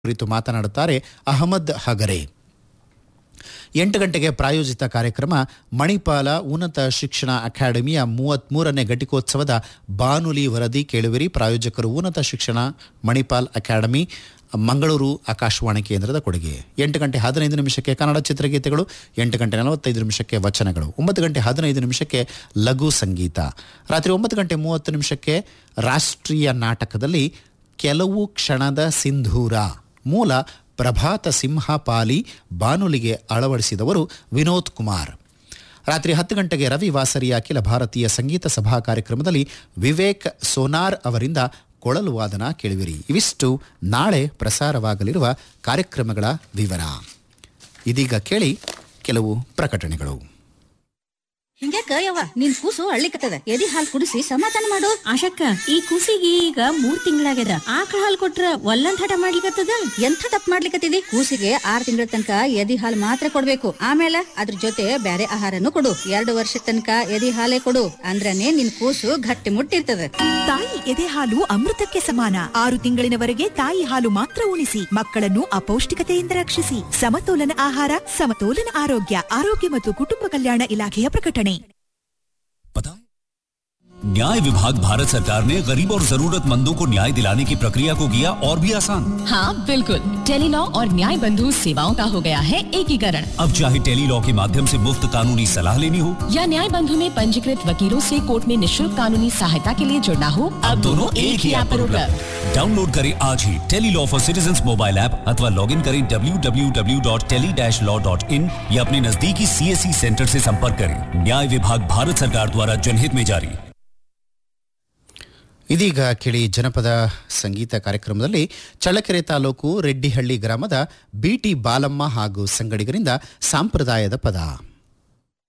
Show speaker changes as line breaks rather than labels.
ಕುರಿತು ಮಾತನಾಡುತ್ತಾರೆ ಅಹಮದ್ ಹಗರೆ ಎಂಟು ಗಂಟೆಗೆ ಪ್ರಾಯೋಜಿತ ಕಾರ್ಯಕ್ರಮ ಮಣಿಪಾಲ ಉನ್ನತ ಶಿಕ್ಷಣ ಅಕಾಡೆಮಿಯ ಮೂವತ್ಮೂರನೇ ಘಟಿಕೋತ್ಸವದ ಬಾನುಲಿ ವರದಿ ಕೇಳುವಿರಿ ಪ್ರಾಯೋಜಕರು ಉನ್ನತ ಶಿಕ್ಷಣ ಮಣಿಪಾಲ್ ಅಕಾಡೆಮಿ ಮಂಗಳೂರು ಆಕಾಶವಾಣಿ ಕೇಂದ್ರದ ಕೊಡುಗೆ ಎಂಟು ಗಂಟೆ ಹದಿನೈದು ನಿಮಿಷಕ್ಕೆ ಕನ್ನಡ ಚಿತ್ರಗೀತೆಗಳು ಎಂಟು ಗಂಟೆ ನಲವತ್ತೈದು ನಿಮಿಷಕ್ಕೆ ವಚನಗಳು ಒಂಬತ್ತು ಗಂಟೆ ಹದಿನೈದು ನಿಮಿಷಕ್ಕೆ ಲಘು ಸಂಗೀತ ರಾತ್ರಿ ಒಂಬತ್ತು ಗಂಟೆ ಮೂವತ್ತು ನಿಮಿಷಕ್ಕೆ ರಾಷ್ಟ್ರೀಯ ನಾಟಕದಲ್ಲಿ ಕೆಲವು ಕ್ಷಣದ ಸಿಂಧೂರ ಮೂಲ ಪ್ರಭಾತ ಸಿಂಹಪಾಲಿ ಬಾನುಲಿಗೆ ಅಳವಡಿಸಿದವರು ವಿನೋದ್ ಕುಮಾರ್ ರಾತ್ರಿ ಹತ್ತು ಗಂಟೆಗೆ ರವಿ ವಾಸರಿಯ ಅಖಿಲ ಭಾರತೀಯ ಸಂಗೀತ ಸಭಾ ಕಾರ್ಯಕ್ರಮದಲ್ಲಿ ವಿವೇಕ್ ಸೋನಾರ್ ಅವರಿಂದ ಕೊಳಲು ವಾದನ ಕೇಳುವಿರಿ ಇವಿಷ್ಟು ನಾಳೆ ಪ್ರಸಾರವಾಗಲಿರುವ ಕಾರ್ಯಕ್ರಮಗಳ ವಿವರ ಇದೀಗ ಕೇಳಿ ಕೆಲವು ಪ್ರಕಟಣೆಗಳು
ಹಿಂಗ್ಯಾಕ ಯವ್ವ ನಿನ್ ಕೂಸು ಅಳ್ಳಿಕತ್ತದ ಎದಿ ಹಾಲ್ ಕುಡಿಸಿ ಸಮಾಧಾನ ಮಾಡು
ಆಶಕ್ಕ ಈ ಕೂಸಿಗೆ ಈಗ ಮೂರ್ ತಿಂಗಳಾಗ್ಯದ ಆಕಳ ಹಾಲ್ ಕೊಟ್ರ ಒಲ್ಲಂದ್ ಹಠ ಮಾಡ್ಲಿಕತ್ತದ
ಎಂಥ ತಪ್ಪು ಮಾಡ್ಲಿಕತ್ತಿದಿ ಕೂಸಿಗೆ ಆರ್ ತಿಂಗಳ ತನಕ ಎದಿ ಹಾಲ್ ಮಾತ್ರ ಕೊಡ್ಬೇಕು ಆಮೇಲೆ ಅದ್ರ ಜೊತೆ ಬ್ಯಾರೆ ಆಹಾರನು ಕೊಡು ಎರಡು ವರ್ಷ ತನಕ ಎದಿ ಹಾಲೇ ಕೊಡು ಅಂದ್ರನೇ ನಿನ್ ಕೂಸು ಗಟ್ಟಿ ಮುಟ್ಟಿರ್ತದ
ತಾಯಿ ಎದೆ ಹಾಲು ಅಮೃತಕ್ಕೆ ಸಮಾನ ಆರು ತಿಂಗಳಿನವರೆಗೆ ತಾಯಿ ಹಾಲು ಮಾತ್ರ ಉಣಿಸಿ ಮಕ್ಕಳನ್ನು ಅಪೌಷ್ಟಿಕತೆಯಿಂದ ರಕ್ಷಿಸಿ ಸಮತೋಲನ ಆಹಾರ ಸಮತೋಲನ ಆರೋಗ್ಯ ಆರೋಗ್ಯ ಮತ್ತು ಕುಟುಂಬ ಕಲ್ಯಾಣ ಇಲಾಖೆಯ ಪ್ರಕಟಣೆ
पता है न्याय विभाग भारत सरकार ने गरीब और जरूरतमंदों को न्याय दिलाने की प्रक्रिया को किया और भी आसान
हाँ बिल्कुल टेलीलॉ और न्याय बंधु सेवाओं का हो गया है एकीकरण
अब चाहे टेली लॉ के माध्यम से मुफ्त कानूनी सलाह लेनी हो
या न्याय बंधु में पंजीकृत वकीलों से कोर्ट में निशुल्क कानूनी सहायता के लिए जुड़ना हो अब दोनों एक ही ऐप पर उपलब्ध
डाउनलोड करें आज ही tele law for citizen mobile app अथवा लॉग इन करें www.tele-law.in या अपने नजदीकी सीएससी सेंटर से संपर्क करें न्याय विभाग भारत सरकार द्वारा जनहित में जारी
ಇದೀಗ ಕೇಳಿ ಜನಪದ ಸಂಗೀತ ಕಾರ್ಯಕ್ರಮದಲ್ಲಿ ಚಳ್ಳಕೆರೆ ತಾಲೂಕು ರೆಡ್ಡಿಹಳ್ಳಿ ಗ್ರಾಮದ ಬಿಟಿ ಬಾಲಮ್ಮ ಹಾಗೂ ಸಂಗಡಿಗರಿಂದ ಸಾಂಪ್ರದಾಯದ ಪದ